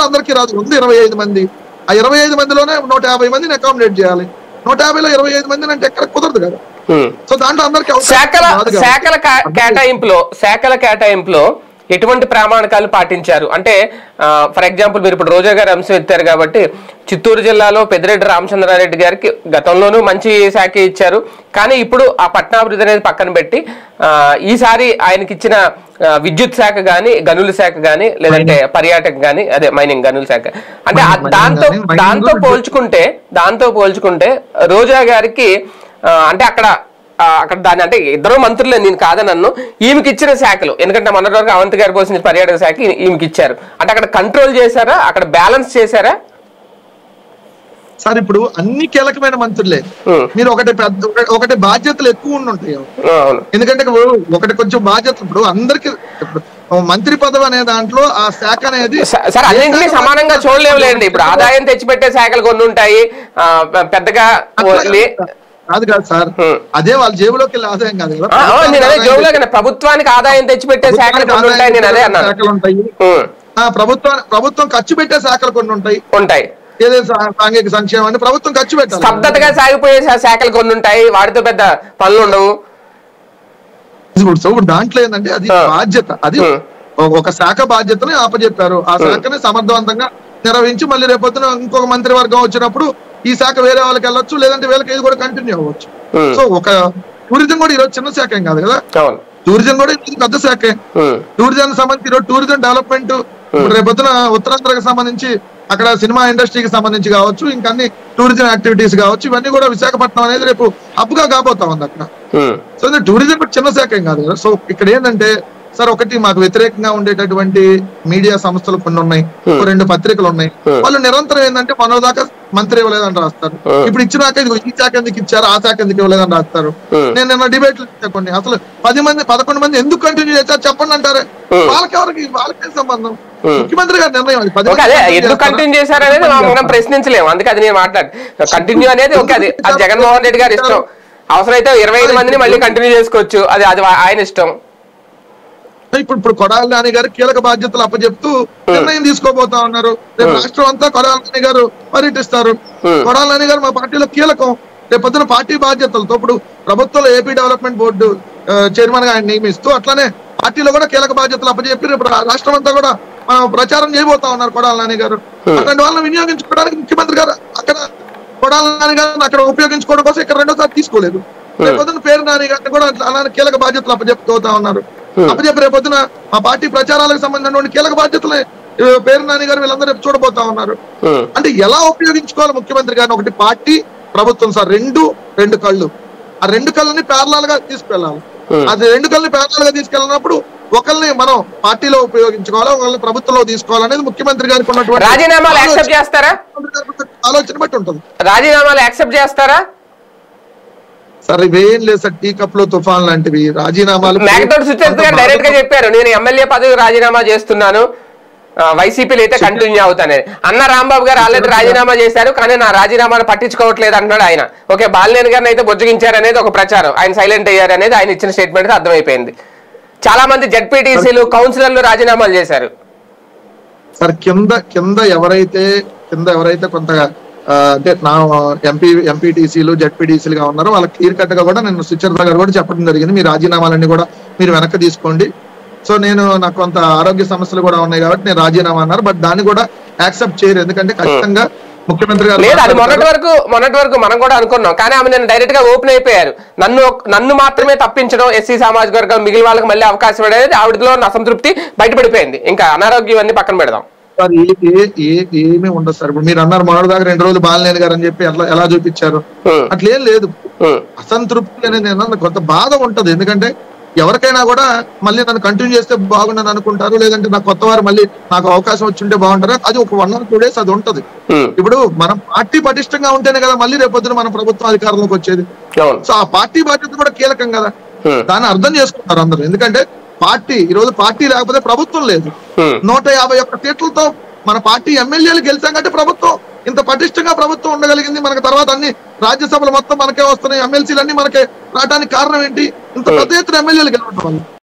కూడా అందరికీ రాదు ఉంది ఇరవై ఐదు మంది ఆ ఇరవై ఐదు మందిలోనే నూట యాభై మందిని అకామిడేట్ చేయాలి నూట యాభైలో ఇరవై ఐదు మందిని అంటే ఎక్కడ కుదరదు కదా ఉమ్. సో దాంట్లో అందరికీ అవకాశం శాఖల రాదు కాబట్టి. శాఖల కా- కేటాయింపులో శాఖల కేటాయింపులో ఎటువంటి ప్రామాణికాలు పాటించారు అంటే ఫర్ ఎగ్జాంపుల్ మీరు ఇప్పుడు రోజా గారు అంశం ఎత్తారు కాబట్టి చిత్తూరు జిల్లాలో పెద్దిరెడ్డి రామచంద్రారెడ్డి గారికి గతంలోనూ మంచి శాఖ ఇచ్చారు కానీ ఇప్పుడు ఆ పట్టణాభివృద్ధి అనేది పక్కన పెట్టి ఆ, ఈసారి ఆయనకి ఇచ్చిన ఆ, విద్యుత్ శాఖ గాని గనుల శాఖ గాని లేదంటే పర్యాటక గాని అదే మైనింగ్ గనుల శాఖ అంటే ఆ- Mining దాంతో గాని, mining దాంతో విద్యుత్ పోల్చుకుంటే దాంతో పోల్చుకుంటే రోజా గారికి ఆ, అంటే అక్కడ ఆ, అక్కడ దాని అంటే ఇద్దరు మంత్రులే నేను కాదని నన్ను ఈమెకి ఇచ్చిన శాఖలు ఎందుకంటే మొన్నటి వరకు అవంతి గారి కోసం పర్యాటక శాఖ ఈ- ఈమెకి ఇచ్చారు అంటే అక్కడ కంట్రోల్ చేశారా అక్కడ బ్యాలెన్స్ చేశారా సార్ ఇప్పుడు అన్ని కీలకమైన మంత్రులే ఉమ్, మీరు ఒకటి పెద్ద ఒక- ఒకటి బాధ్యతలు ఎక్కువ ఉండి ఉంటాయి ఆ, అవును ఎందుకంటే ఇప్పుడు ఒకటి కొంచెం బాధ్యత ఇప్పుడు అందరికి ఇప్పుడు మంత్రి పదవి అనే దాంట్లో ఆ శాఖ అనేది స- సార్ అన్నింటినీ సమానంగా చూడలేవులేండి ఇప్పుడు ఆదాయం తెచ్చిపెట్టే శాఖలు కొన్ని ఉంటాయి ఆ, పె- పెద్దగా ఓ- లే- కాదు కాదు సార్ ఉమ్. అదే వాళ్ళ జేబులోకి వెళ్ళి ఆదాయం కాదు కదా ఆ, ఆ, నేను అదే ఆదాయం జోబులో కానీ ప్రభుత్వానికి ఆదాయం తెచ్చిపెట్టే శాఖలు కొన్ని ఉంటాయి నేను అదే అన్నాను శాఖలు ఉంటాయి ఉమ్, ఆ ప్రభుత్వం ప్రభుత్వం ఖర్చు పెట్టే శాఖలు కొన్ని ఉంటాయి ఉంటాయి ఏదైతే సా- సాంఘిక సంక్షేమాన్ని ప్రభుత్వం ఖర్చు పెట్టాలి స్తబ్దతగా సాగిపోయే శా- శాఖలు కొన్ని ఉంటాయి వాటితో పెద్ద పనులు ఉండవు ఇప్పుడు సో ఇప్పుడు దాంట్లో ఏంటంటే అది ఆ. బాధ్యత అది ఉమ్. ఒక- ఒక శాఖ బాధ్యతని ఆపజెప్పారు ఆ శాఖని సమర్థవంతంగా నిర్వహించి మళ్ళీ రేపొద్దున ఇంకొక మంత్రివర్గం వచ్చినప్పుడు ఈ శాఖ వేరే వాళ్ళకి వెళ్ళొచ్చు లేదంటే వీళ్ళకి ఇది కూడా కంటిన్యూ అవ్వచ్చు ఉమ్, సో ఒక టూరిజం కూడా ఈరోజు చిన్న శాఖ ఏం కాదు కదా అవును టూరిజం కూడా ఇది పెద్ద శాఖే ఉమ్, టూరిజం సంబంధించి ఈరోజు టూరిజం డెవలప్మెంట్ ఇప్పుడు రేపొద్దున ఉత్తరాంధ్రకు సంబంధించి అక్కడ సినిమా ఇండస్ట్రీకి సంబంధించి కావచ్చు ఇంకా అన్ని టూరిజం యాక్టివిటీస్ కావచ్చు ఇవన్నీ కూడా విశాఖపట్నం అనేది రేపు హబ్ గా కాబోతా ఉంది అక్కడ ఉమ్, సో ఇది టూరిజం కూడా చిన్న శాఖ ఏం కాదు కదా సో ఇక్కడ ఏంటంటే సార్ ఒకటి మాకు వ్యతిరేకంగా ఉండేటటువంటి మీడియా సంస్థలు కొన్ని ఉన్నాయి ఒక రెండు పత్రికలు ఉన్నాయి Hmm. వాళ్ళు నిరంతరం ఏంటంటే మనోదాకా మంత్రి ఇవ్వలేదని రాస్తారు Hmm. ఇప్పుడు ఇచ్చినాక ఇది ఈ శాఖ ఎందుకు ఇచ్చారు ఆ శాఖ ఎందుకు ఇవ్వలేదని రాస్తారు Hmm. నేను నిన్న డిబేట్లు ఇచ్చా కొన్ని అసలు పది మంది పదకొండు మంది ఎందుకు కంటిన్యూ చేశారు చెప్పండి అంటారు Hmm. వాళ్ళకి ఎవరికి వాళ్ళకే సంబంధం Hmm. ముఖ్యమంత్రి గారి నిర్ణయం అది పది ఓకే అదే మంది ఎందుకు చేస్తారా? కంటిన్యూ చేశారనేది మనం మనం ప్రశ్నించలేము అందుకే అది నేను మాట్లాడు కంటిన్యూ అనేది ఓకే అది అది జగన్మోహన్ రెడ్డి గారి ఇష్టం అవసరమైతే ఇరవై ఐదు మందిని మళ్ళీ కంటిన్యూ చేసుకోవచ్చు అది అది ఆయన ఇష్టం ఇప్పుడు ఇప్పుడు కొడాలి నాని గారు కీలక బాధ్యతలు అప్పచెప్తూ నిర్ణయం తీసుకోబోతా ఉన్నారు రేపు రాష్ట్రం అంతా కొడాలి నాని గారు పర్యటిస్తారు Hmm. కొడాలి నాని గారు మా పార్టీలో కీలకం రేపు పొద్దున పార్టీ బాధ్యతలతో ఇప్పుడు ప్రభుత్వంలో ఏపీ డెవలప్మెంట్ బోర్డు చైర్మన్ గా ఆయన నియమిస్తూ అట్లానే పార్టీలో కూడా కీలక బాధ్యతలు అప్పచెప్పి రేపు రా- రాష్ట్రం అంతా కూడా ఆ, ప్రచారం చేయబోతా ఉన్నారు కొడాలి నాని గారు అట్లాంటి వాళ్ళని వినియోగించుకోవడానికి ముఖ్యమంత్రి గారు అక్కడ కొడాలి నాని గారిని అక్కడ ఉపయోగించుకోవడం కోసం ఇక్కడ రెండోసారి తీసుకోలేదు రేపు పొద్దున పేరు నాని గారిని కూడా అట్లా అలానే కీలక బాధ్యతలు అప్పచెప్పుతూ ఉన్నారు అప్పచెప్పి రేపు పొద్దున మా పార్టీ ప్రచారాలకు సంబంధించినటువంటి కీలక బాధ్యతలు పేరు నాని గారు వీళ్ళందరూ రేపు చూడబోతా ఉన్నారు ఉమ్, అంటే ఎలా ఉపయోగించుకోవాలి ముఖ్యమంత్రి గారిని ఒకటి పార్టీ ప్రభుత్వం సార్ రెండు రెండు కళ్ళు ఆ రెండు కళ్ళని ప్యారలాల్ గా తీసుకెళ్ళాలి Hmm. అది రెండు కళ్ళని ప్యారలాల్ గా తీసుకెళ్ళినప్పుడు ఒకరిని మనం పార్టీలో ఉపయోగించుకోవాలి ఒకరిని ప్రభుత్వంలో తీసుకోవాలనేది ముఖ్యమంత్రి గారికి ఉన్నటువంటి రాజీనామాలు యాక్సెప్ట్ చేస్తారా ముఖ్యమంత్రి గారికి ఉన్న ఆలోచన బట్టి ఉంటుంది రాజీనామాలు యాక్సెప్ట్ చేస్తారా సార్ ఇవేం లేదు సార్ టీ కప్ లో తుఫాన్ లాంటివి రాజీనామాలు మేకతోటి సుచరిత గారు డైరెక్ట్ గా చెప్పారు నేను ఎమ్మెల్యే పదవి రాజీనామా చేస్తున్నాను ఆ, వైసీపీలో అయితే కంటిన్యూ అవుతానని అన్న రాంబాబు గారు ఆల్రెడీ రాజీనామా చేశారు కానీ నా రాజీనామాను పట్టించుకోవట్లేదు అంటున్నాడు ఆయన ఓకే బాలినేని గారిని అయితే బుజ్జగించారు అనేది ఒక ప్రచారం ఆయన సైలెంట్ అయ్యారు అనేది ఆయన ఇచ్చిన స్టేట్మెంట్ అర్థమైపోయింది చాలా మంది జడ్పీటీసీలు కౌన్సిలర్లు రాజీనామాలు చేశారు సార్ కింద కింద ఎవరైతే కింద ఎవరైతే కొంత ఆ, అంటే నా ఎంపీ ఎంపీటీసీలు జడ్పీటీసీలు గా ఉన్నారో వాళ్ళకి క్లియర్ కట్ గా కూడా నేను సుచరిత గారు కూడా చెప్పడం జరిగింది మీ రాజీనామాలన్నీ కూడా మీరు వెనక్కి తీసుకోండి సో నేను నాకు కొంత ఆరోగ్య సమస్యలు కూడా ఉన్నాయి కాబట్టి నేను రాజీనామా అన్నారు బట్ దాన్ని కూడా యాక్సెప్ట్ చేయరు ఎందుకంటే ఖచ్చితంగా ముఖ్యమంత్రి గారు లేదు అది మొన్నటి మాట్లాడతారు. వరకు మొన్నటి వరకు మనం కూడా అనుకున్నాం కానీ ఆమె నేను డైరెక్ట్ గా ఓపెన్ అయిపోయారు నన్ను ఒక్- నన్ను మాత్రమే తప్పించడం ఎస్సీ సామాజిక వర్గం మిగిలిన వాళ్ళకి మళ్ళీ అవకాశం అనేది ఆవిడలో ఉన్న అసంతృప్తి బయటపడిపోయింది ఇంకా అనారోగ్యం అన్ని పక్కన పెడదాం సార్ ఏ ఏ- ఏ- ఏమీ ఉండదు సార్ ఇప్పుడు మీరు అన్నారు మొన్నటి దాకా రెండు రోజులు బాలనేని గారు అని చెప్పి అట్లా ఎలా చూపించారు ఉమ్, అట్లేం లేదు ఉమ్, అసంతృప్తి అనేది ఏంటంటే కొంత బాధ ఉంటది ఎందుకంటే ఎవరికైనా కూడా మళ్ళీ నన్ను కంటిన్యూ చేస్తే బాగుండని అనుకుంటారు లేదంటే నాకు కొత్త వారు మళ్ళీ నాకు అవకాశం వచ్చి ఉంటే బాగుంటారు అది ఒక వన్ ఆర్ టూ డేస్ అది ఉంటది ఉమ్, ఇప్పుడు మనం పార్టీ పటిష్టంగా ఉంటేనే కదా మళ్ళీ రేపొద్దున మన ప్రభుత్వం అధికారంలోకి వచ్చేది అవును సో ఆ పార్టీ బాధ్యత కూడా కీలకం కదా ఉమ్, దాన్ని అర్థం చేసుకుంటారు అందరూ ఎందుకంటే పార్టీ ఈ రోజు పార్టీ లేకపోతే ప్రభుత్వం లేదు ఉమ్, నూట యాభై ఒక్క సీట్లతో మన పార్టీ ఎమ్మెల్యేలు గెలిచాం కాబట్టి ప్రభుత్వం ఇంత పటిష్టంగా ప్రభుత్వం ఉండగలిగింది మనకు తర్వాత అన్ని రాజ్యసభలు మొత్తం మనకే వస్తున్నాయి ఎమ్మెల్సీలు అన్ని మనకే రావడానికి కారణం ఏంటి ఇంత పెద్ద ఎత్తున ఎమ్మెల్యేలు గెలవడం వల్ల